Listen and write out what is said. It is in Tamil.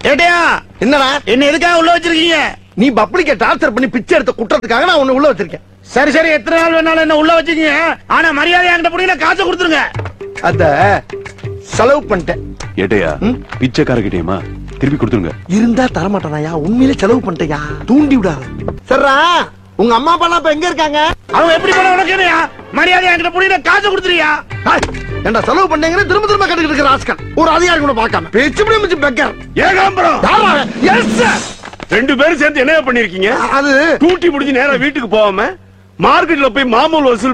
ஏட்டையா என்னடா என்ன எதுக்காக உள்ள வச்சிருக்கீங்க நீ பப்ளிக்க டார்ச்சர் பண்ணி பிச்சை எடுத்த குற்றத்துக்காக நான் உன்னை உள்ள வச்சிருக்கேன் சரி சரி எத்தனை நாள் வேணாலும் என்ன உள்ள வச்சுக்கீங்க ஆனா மரியாதை என்கிட்ட புடிங்க காசை கொடுத்துருங்க அத செலவு பண்ணிட்டேன் ஏட்டையா ம்? பிச்சைக்காரகிட்டேயுமா திருப்பி கொடுத்துருங்க இருந்தா தரமாட்டானாயா உண்மையிலே செலவு பண்ணிட்டேயா தூண்டி விடாத சரிடா உங்க அம்மா அப்பா எல்லாம் இப்ப எங்க இருக்காங்க அவங்க எப்படி பண்ண உனக்கு என்னையா மரியாதை என்கிட்ட புடிங்க காசை கொடுத்துறியா ஹாய், ஏன்டா செலவு பண்ணீங்கன்னு திரும்ப திரும்ப கேட்டுக்கிட்டு இருக்கிற ஆஸ்கர் ஒரு அதிகாரி கூட பார்க்காம பேச்சு இப்படி மிச்சு பெக்கர் ஏகாம்பரம் யாரா அவன்? Yes, sir. ரெண்டு பேரும் சேர்ந்து என்ன பண்ணிருக்கீங்க அது டூட்டி முடிஞ்சு நேரா வீட்டுக்கு போகாம மார்க்கெட்ல போய் மாமூல் வசூல்